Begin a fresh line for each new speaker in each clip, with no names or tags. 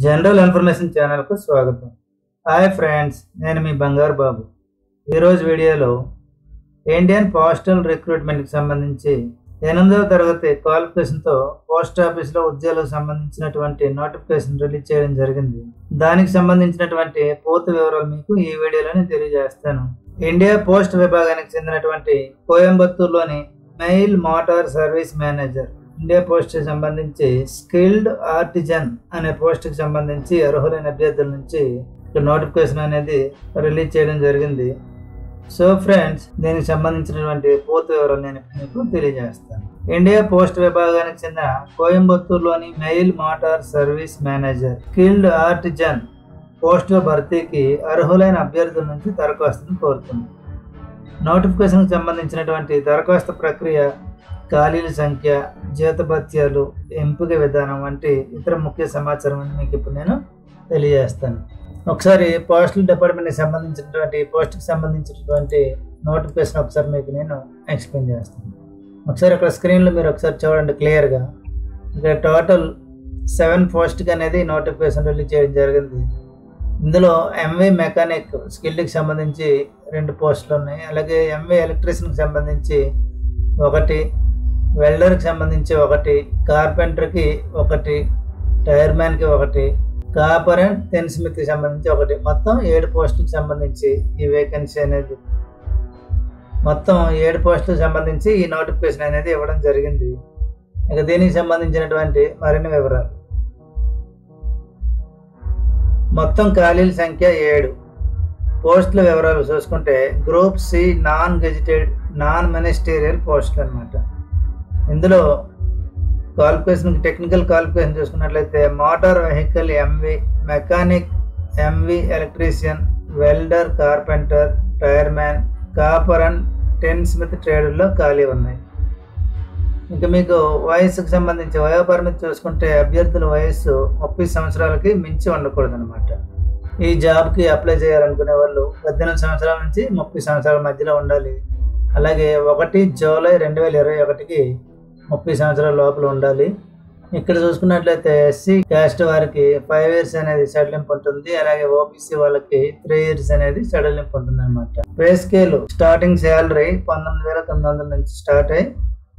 general information ఛానల్కు స్వాగతం hi friends నేను మీ బంగారు బాబు ఈరోజు వీడియోలో ఇండియన్ పోస్టల్ రిక్రూట్మెంట్కి సంబంధించి ఎనిమిదవ తరగతి క్వాలిఫికేషన్తో పోస్ట్ ఆఫీస్లో ఉద్యోగాలకు సంబంధించినటువంటి నోటిఫికేషన్ రిలీజ్ చేయడం జరిగింది దానికి సంబంధించినటువంటి పూర్తి వివరాలు మీకు ఈ వీడియోలోనే తెలియజేస్తాను ఇండియా పోస్ట్ విభాగానికి చెందినటువంటి కోయంబత్తూరులోని mail motor service manager India post కి సంబంధించి స్కిల్డ్ ఆర్టిజన్ అనే పోస్ట్ కి సంబంధించి అర్హులైన అభ్యర్థుల నుంచి నోటిఫికేషన్ అనేది రిలీజ్ చేయడం జరిగింది సో ఫ్రెండ్స్ దీనికి సంబంధించినటువంటి పూర్తి వివరాలు నేను ఇప్పుడు మీకు తెలియజేస్తాను ఇండియా పోస్ట్ విభాగానికి చెందిన కోయంబత్తూరులోని mail motor service manager skilled artisan పోస్టుల భర్తీకి అర్హులైన అభ్యర్థుల నుంచి దరఖాస్తును కోరుతుంది నోటిఫికేషన్కి సంబంధించినటువంటి దరఖాస్తు ప్రక్రియ ఖాళీల సంఖ్య జీతభత్యాలు ఎంపిక విధానం వంటి ఇతర ముఖ్య సమాచారం అని మీకు ఇప్పుడు నేను తెలియజేస్తాను ఒకసారి పోస్టల్ డిపార్ట్మెంట్కి సంబంధించినటువంటి పోస్ట్కి సంబంధించినటువంటి నోటిఫికేషన్ ఒకసారి మీకు నేను ఎక్స్ప్లెయిన్ చేస్తాను ఒకసారి అక్కడ స్క్రీన్లో మీరు ఒకసారి చూడండి క్లియర్గా ఇక్కడ టోటల్ సెవెన్ పోస్ట్కి అనేది నోటిఫికేషన్ రిలీజ్ చేయడం జరిగింది ఇందులో ఎంవీ మెకానిక్ స్కిల్కి సంబంధించి రెండు పోస్టులు ఉన్నాయి అలాగే ఎంవీ ఎలక్ట్రీషియన్కి సంబంధించి ఒకటి వెల్డర్కి సంబంధించి ఒకటి కార్పెంటర్కి ఒకటి టైర్ మ్యాన్కి ఒకటి కాపర్ అండ్ టెన్ స్మిత్కి సంబంధించి ఒకటి మొత్తం ఏడు పోస్టులకు సంబంధించి ఈ వేకెన్సీ అనేది మొత్తం ఏడు పోస్టులకు సంబంధించి ఈ నోటిఫికేషన్ అనేది ఇవ్వడం జరిగింది ఇక దీనికి సంబంధించినటువంటి మరిన్ని వివరాలు మొత్తం ఖాళీల సంఖ్య ఏడు పోస్టుల వివరాలు చూసుకుంటే group C non gazetted non ministerial పోస్టులు అనమాట ఇందులో క్వాలిఫికేషన్ టెక్నికల్ క్వాలిఫికేషన్ చూసుకున్నట్లయితే motor vehicle MV mechanic MV electrician welder carpenter tyre man copper and tinsmith ట్రేడుల్లో ఖాళీ ఉన్నాయి ఇంకా మీకు వయసుకు సంబంధించి వయోపరిమితి చూసుకుంటే అభ్యర్థుల వయస్సు ముప్పై సంవత్సరాలకి మించి ఉండకూడదు అనమాట ఈ జాబ్కి అప్లై చేయాలనుకునే వాళ్ళు పద్దెనిమిది సంవత్సరాల నుంచి ముప్పై సంవత్సరాల మధ్యలో ఉండాలి అలాగే ఒకటి జూలై రెండు వేల ఇరవై ఒకటికి ముప్పై సంవత్సరాల లోపల ఉండాలి ఇక్కడ చూసుకున్నట్లయితే ఎస్సీ క్యాస్ట్ వారికి ఫైవ్ ఇయర్స్ అనేది సడలింపు ఉంటుంది అలాగే ఓబీసీ వాళ్ళకి త్రీ ఇయర్స్ అనేది సడలింపు ఉంటుంది అనమాట పే స్కేల్ స్టార్టింగ్ శాలరీ పంతొమ్మిది వేల తొమ్మిది వందల నుంచి స్టార్ట్ అయ్యి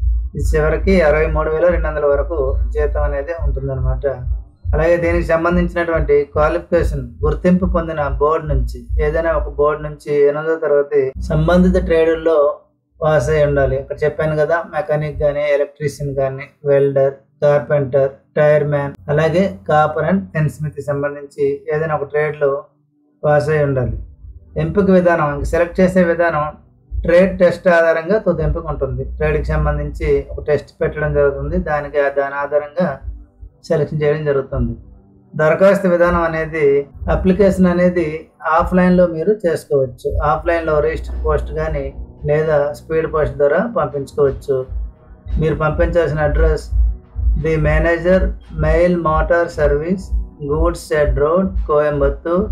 ఈ చివరికి అరవై మూడు వేల రెండు వందల వరకు జీతం అనేది ఉంటుందన్నమాట అలాగే దీనికి సంబంధించినటువంటి క్వాలిఫికేషన్ గుర్తింపు పొందిన బోర్డు నుంచి ఏదైనా ఒక బోర్డు నుంచి ఎనిమిదో తరగతి సంబంధిత ట్రేడుల్లో పాస్ అయి ఉండాలి ఇక్కడ చెప్పాను కదా మెకానిక్ కానీ ఎలక్ట్రీషియన్ కానీ వెల్డర్ కార్పెంటర్ టైర్ మ్యాన్ అలాగే కాపర్ అండ్ పెన్స్మిత్ సంబంధించి ఏదైనా ఒక ట్రేడ్లో పాస్ అయి ఉండాలి ఎంపిక విధానం సెలెక్ట్ చేసే విధానం ట్రేడ్ టెస్ట్ ఆధారంగా తుది ఎంపిక ఉంటుంది ట్రేడ్కి సంబంధించి ఒక టెస్ట్ పెట్టడం జరుగుతుంది దానికి దాని ఆధారంగా సెలెక్షన్ చేయడం జరుగుతుంది దరఖాస్తు విధానం అనేది అప్లికేషన్ అనేది ఆఫ్లైన్లో మీరు చేసుకోవచ్చు ఆఫ్లైన్లో రిజిస్టర్ పోస్ట్ కానీ లేదా స్పీడ్ పోస్ట్ ద్వారా పంపించుకోవచ్చు మీరు పంపించాల్సిన address the manager mail motor service goods shed road Coimbatore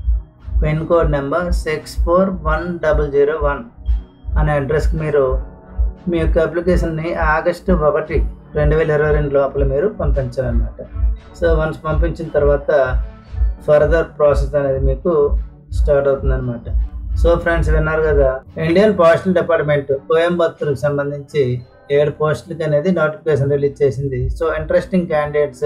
pin code number six four one double zero one అనే అడ్రస్కి మీరు మీ యొక్క అప్లికేషన్ని ఆగస్టు ఒకటి రెండు వేల ఇరవై రెండు లోపల మీరు పంపించాలన్నమాట సో వన్స్ పంపించిన తర్వాత ఫర్దర్ ప్రాసెస్ అనేది మీకు స్టార్ట్ అవుతుంది అనమాట సో ఫ్రెండ్స్ విన్నారు కదా ఇండియన్ పోస్టల్ డిపార్ట్మెంట్ కోయంబత్తూర్కి సంబంధించి ఏడు పోస్టులకి అనేది నోటిఫికేషన్ రిలీజ్ చేసింది సో ఇంట్రెస్టింగ్ క్యాండిడేట్స్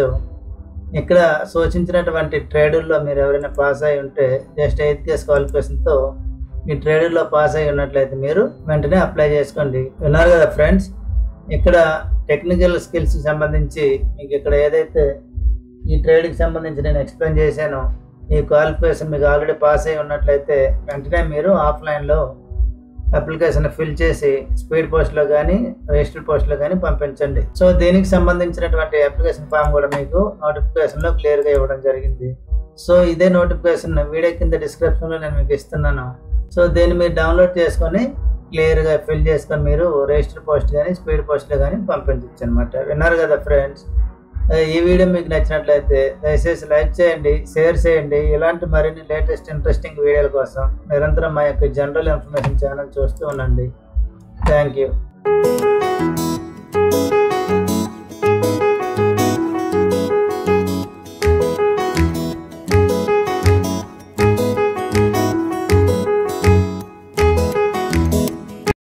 ఇక్కడ సూచించినటువంటి ట్రేడుల్లో మీరు ఎవరైనా పాస్ అయి ఉంటే జస్ట్ ఎయిత్ కేస్ క్వాలిఫికేషన్తో మీ ట్రేడుల్లో పాస్ అయి ఉన్నట్లయితే మీరు వెంటనే అప్లై చేసుకోండి విన్నారు కదా ఫ్రెండ్స్ ఇక్కడ టెక్నికల్ స్కిల్స్కి సంబంధించి మీకు ఇక్కడ ఏదైతే ఈ ట్రేడ్కి సంబంధించి నేను ఎక్స్ప్లెయిన్ చేశానో ఈ క్వాలిఫికేషన్ మీకు ఆల్రెడీ పాస్ అయి ఉన్నట్లయితే వెంటనే మీరు ఆఫ్లైన్లో అప్లికేషన్ ఫిల్ చేసి స్పీడ్ పోస్ట్లో కానీ రిజిస్టర్డ్ పోస్ట్లో కానీ పంపించండి సో దీనికి సంబంధించినటువంటి అప్లికేషన్ ఫామ్ కూడా మీకు నోటిఫికేషన్లో క్లియర్గా ఇవ్వడం జరిగింది సో ఇదే నోటిఫికేషన్ వీడియో కింద డిస్క్రిప్షన్లో నేను మీకు ఇస్తున్నాను సో దీన్ని మీరు డౌన్లోడ్ చేసుకొని క్లియర్గా ఫిల్ చేసుకొని మీరు రిజిస్టర్ పోస్ట్ కానీ స్పీడ్ పోస్ట్లో కానీ పంపించవచ్చు అనమాట విన్నారు కదా ఫ్రెండ్స్ ఈ వీడియో మీకు నచ్చినట్లయితే దయచేసి లైక్ చేయండి షేర్ చేయండి ఇలాంటి మరిన్ని లేటెస్ట్ ఇంట్రెస్టింగ్ వీడియోల కోసం నిరంతరం మా యొక్క జనరల్ ఇన్ఫర్మేషన్ ఛానల్ చూస్తూ ఉండండి థ్యాంక్ యూ